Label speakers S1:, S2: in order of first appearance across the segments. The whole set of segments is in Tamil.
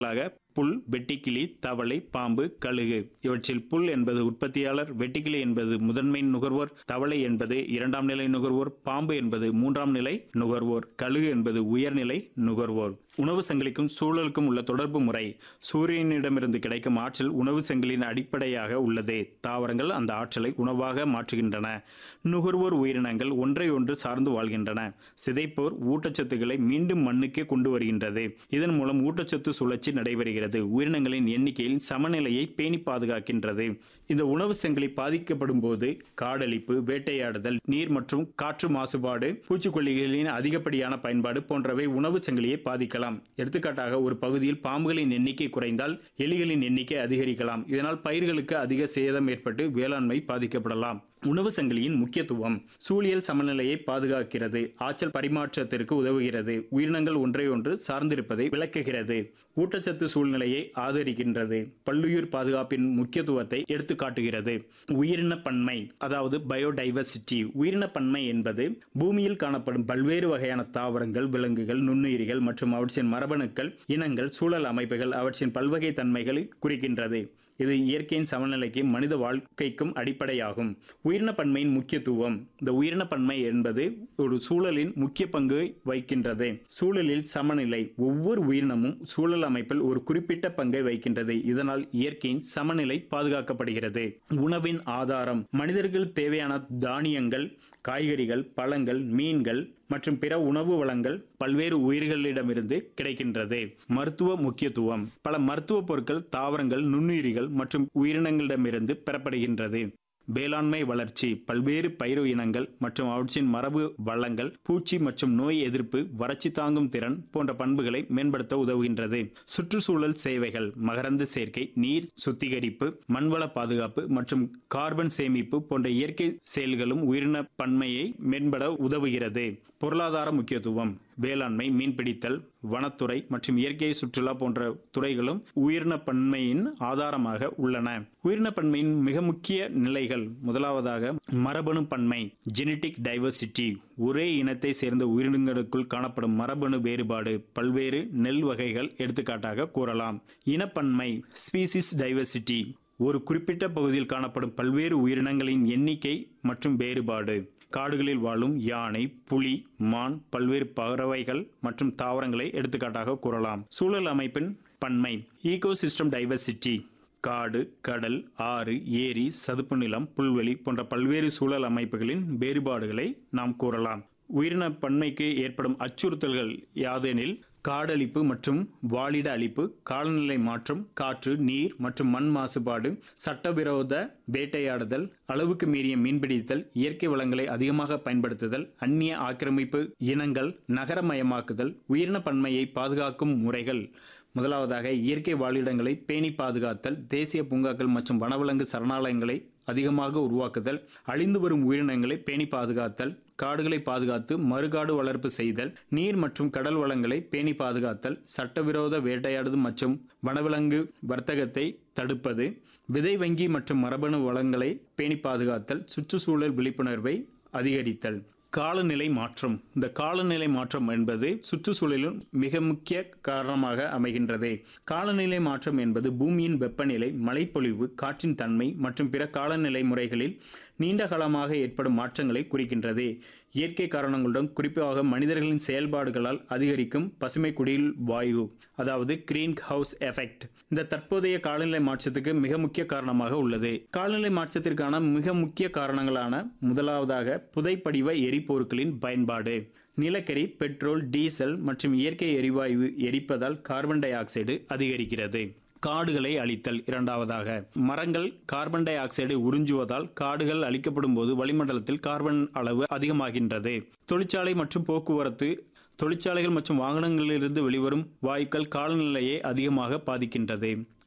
S1: ஆக புல் வெட்டுக்கிளி தவளை பாம்பு கழுகு இவற்றில் புல் என்பது உற்பத்தியாளர் வெட்டுக்கிளி என்பது முதன்மை நுகர்வோர் தவளை என்பது இரண்டாம் நிலை நுகர்வோர் பாம்பு என்பது மூன்றாம் நிலை நுகர்வோர் கழுகு என்பது உயர்நிலை நுகர்வோர் உணவு சங்கிலிக்கும் சூழலுக்கும் உள்ள தொடர்பு முறை சூரியனிடமிருந்து கிடைக்கும் ஆற்றல் உணவு சங்கிலியின் அடிப்படையாக உள்ளது தாவரங்கள் அந்த ஆற்றலை உணவாக மாற்றுகின்றன நுகர்வோர் உயிரினங்கள் ஒன்றை ஒன்று சார்ந்து வாழ்கின்றன சிதைப்போர் ஊட்டச்சத்துக்களை மீண்டும் மண்ணுக்கே கொண்டு வருகின்றது இதன் மூலம் ஊட்டச்சத்து சுழற்சி நடைபெறுகிறது உயிரினங்களின் எண்ணிக்கையில் சமநிலையை பேணி பாதுகாக்கின்றது இந்த உணவு சங்கிலி பாதிக்கப்படும் போது காடழிப்பு வேட்டையாடுதல் நீர் மற்றும் காற்று மாசுபாடு பூச்சிக்கொல்லிகளின் அதிகப்படியான பயன்பாடு போன்றவை உணவு சங்கிலியை பாதிக்கலாம் எடுத்துக்காட்டாக ஒரு பகுதியில் பாம்புகளின் எண்ணிக்கை குறைந்தால் எலிகளின் எண்ணிக்கை அதிகரிக்கலாம் இதனால் பயிர்களுக்கு அதிக சேதம் ஏற்பட்டு வேளாண்மை பாதிக்கப்படலாம் உணவு சங்கிலியின் முக்கியத்துவம் சூழியல் சமநிலையை பாதுகாக்கிறது ஆற்றல் பரிமாற்றத்திற்கு உதவுகிறது உயிரினங்கள் ஒன்றை ஒன்று சார்ந்திருப்பதை விளக்குகிறது ஊட்டச்சத்து சூழ்நிலையை ஆதரிக்கின்றது பல்லுயிர் பாதுகாப்பின் முக்கியத்துவத்தை எடுத்து காட்டுகிறது உயிரின பன்மை அதாவது பயோடைவர்சிட்டி உயிரின பன்மை என்பது பூமியில் காணப்படும் பல்வேறு வகையான தாவரங்கள் விலங்குகள் நுண்ணுயிரிகள் மற்றும் அவற்றின் மரபணுக்கள் இனங்கள் சூழல் அமைப்புகள் அவற்றின் பல்வகை தன்மைகளை குறிக்கின்றது இது இயற்கையின் சமநிலைக்கு மனித வாழ்க்கைக்கும் அடிப்படையாகும் உயிரின பன்மையின் முக்கியத்துவம் இந்த உயிரின பன்மை என்பது ஒரு சூழலின் முக்கிய பங்கு வகிக்கின்றது சூழலில் சமநிலை ஒவ்வொரு உயிரினமும் சூழல் அமைப்பில் ஒரு குறிப்பிட்ட பங்கை வகிக்கின்றது இதனால் இயற்கையின் சமநிலை பாதுகாக்கப்படுகிறது உணவின் ஆதாரம் மனிதர்கள் தேவையான தானியங்கள் காய்கறிகள் பழங்கள் மீன்கள் மற்றும் பிற உணவு வளங்கள் பல்வேறு உயிர்களிடமிருந்து கிடைக்கின்றது மருத்துவ முக்கியத்துவம் பல மருத்துவ பொருட்கள் தாவரங்கள் நுண்ணுயிரிகள் மற்றும் உயிரினங்களிடமிருந்து பெறப்படுகின்றது வேளாண்மை வளர்ச்சி பல்வேறு பயிர் இனங்கள் மற்றும் அவற்றின் மரபு வளங்கள் பூச்சி மற்றும் நோய் எதிர்ப்பு வறட்சி தாங்கும் திறன் போன்ற பண்புகளை மேம்படுத்த உதவுகின்றது சுற்றுச்சூழல் சேவைகள் மகரந்த சேர்க்கை நீர் சுத்திகரிப்பு மண்வள பாதுகாப்பு மற்றும் கார்பன் சேமிப்பு போன்ற இயற்கை செயல்களும் உயிரின பன்மையை மேம்பட உதவுகிறது பொருளாதார முக்கியத்துவம் வேளாண்மை மீன்பிடித்தல் வனத்துறை மற்றும் இயற்கை சுற்றுலா போன்ற துறைகளும் உயிரின பன்மையின் ஆதாரமாக உள்ளன உயிரின பன்மையின் மிக முக்கிய நிலைகள் முதலாவதாக மரபணு பன்மை ஜெனட்டிக் டைவர்சிட்டி ஒரே இனத்தை சேர்ந்த உயிரினங்களுக்குள் காணப்படும் மரபணு வேறுபாடு பல்வேறு நெல் வகைகள் எடுத்துக்காட்டாக கூறலாம் இனப்பன்மை ஸ்பீசிஸ் டைவர்சிட்டி ஒரு குறிப்பிட்ட பகுதியில் காணப்படும் பல்வேறு உயிரினங்களின் எண்ணிக்கை மற்றும் வேறுபாடு காடுகளில் வாழும் யானை புலி மான் பல்வேறு பறவைகள் மற்றும் தாவரங்களை எடுத்துக்காட்டாக கூறலாம் சூழல் அமைப்பின் பன்மை ஈகோசிஸ்டம் டைவர்சிட்டி காடு கடல் ஆறு ஏரி சதுப்பு நிலம் புல்வெளி போன்ற பல்வேறு சூழல் அமைப்புகளின் வேறுபாடுகளை நாம் கூறலாம் உயிரின பன்மைக்கு ஏற்படும் அச்சுறுத்தல்கள் யாதெனில் காடழிப்பு மற்றும் வாழிட அழிப்பு காலநிலை மாற்றம் காற்று நீர் மற்றும் மண் மாசுபாடு சட்டவிரோத வேட்டையாடுதல் அளவுக்கு மீறிய மீன்பிடித்தல் இயற்கை வளங்களை அதிகமாக பயன்படுத்துதல் அந்நிய ஆக்கிரமிப்பு இனங்கள் நகரமயமாக்குதல் உயிரின பன்மையை பாதுகாக்கும் முறைகள் முதலாவதாக இயற்கை வாழிடங்களை பேணி பாதுகாத்தல் தேசிய பூங்காக்கள் மற்றும் வனவிலங்கு சரணாலயங்களை அதிகமாக உருவாக்குதல் அழிந்து வரும் உயிரினங்களை பேணி பாதுகாத்தல் காடுகளை பாதுகாத்து மறுகாடு வளர்ப்பு செய்தல் நீர் மற்றும் கடல் வளங்களை பேணி பாதுகாத்தல் சட்டவிரோத வேட்டையாடுதல் மற்றும் வனவிலங்கு வர்த்தகத்தை தடுப்பது விதை வங்கி மற்றும் மரபணு வளங்களை பேணி பாதுகாத்தல் சுற்றுச்சூழல் விழிப்புணர்வை அதிகரித்தல் காலநிலை மாற்றம் இந்த காலநிலை மாற்றம் என்பது சுற்றுச்சூழலில் மிக முக்கிய காரணமாக அமைகின்றது காலநிலை மாற்றம் என்பது பூமியின் வெப்பநிலை மழைப்பொழிவு காற்றின் தன்மை மற்றும் பிற காலநிலை முறைகளில் நீண்ட காலமாக ஏற்படும் மாற்றங்களை குறிக்கின்றது இயற்கை காரணங்களுடன் குறிப்பாக மனிதர்களின் செயல்பாடுகளால் அதிகரிக்கும் பசுமை குடில் வாயு அதாவது கிரீன் ஹவுஸ் எஃபெக்ட் இந்த தற்போதைய காலநிலை மாற்றத்துக்கு மிக முக்கிய காரணமாக உள்ளது காலநிலை மாற்றத்திற்கான மிக முக்கிய காரணங்களான முதலாவதாக புதைப்படிவ எரிபொருட்களின் பயன்பாடு நிலக்கரி பெட்ரோல் டீசல் மற்றும் இயற்கை எரிவாயு எரிப்பதால் கார்பன் டை ஆக்சைடு அதிகரிக்கிறது காடுகளை அழித்தல் இரண்டாவதாக மரங்கள் கார்பன் டை ஆக்சைடை உறிஞ்சுவதால் காடுகள் அழிக்கப்படும் போது வளிமண்டலத்தில் கார்பன் அளவு அதிகமாகின்றது தொழிற்சாலை மற்றும் போக்குவரத்து தொழிற்சாலைகள் மற்றும் வாகனங்களிலிருந்து வெளிவரும் வாயுக்கள் காலநிலையை அதிகமாக பாதிக்கின்றது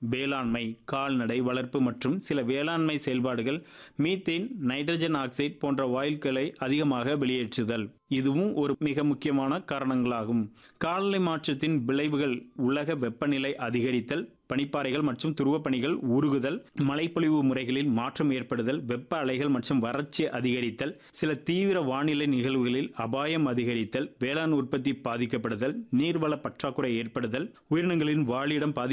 S1: வேளாண்மை கால்நடை வளர்ப்பு மற்றும் சில வேளாண்மை செயல்பாடுகள் மீத்தேன் நைட்ரஜன் ஆக்சைடு போன்ற வாயுக்களை அதிகமாக வெளியேற்றுதல் இதுவும் ஒரு மிக முக்கியமான காரணங்களாகும் காலநிலை மாற்றத்தின் விளைவுகள் உலக வெப்பநிலை அதிகரித்தல் பனிப்பாறைகள் மற்றும் துருவப்பனிகள் உருகுதல் மழைப்பொழிவு முறைகளில் மாற்றம் ஏற்படுதல் வெப்ப அலைகள் மற்றும் வறட்சி அதிகரித்தல் சில தீவிர வானிலை நிகழ்வுகளில் அபாயம் அதிகரித்தல் வேளாண் உற்பத்தி பாதிக்கப்படுதல் நீர்வள பற்றாக்குறை ஏற்படுதல் உயிரினங்களின் வாழிடம் பாதி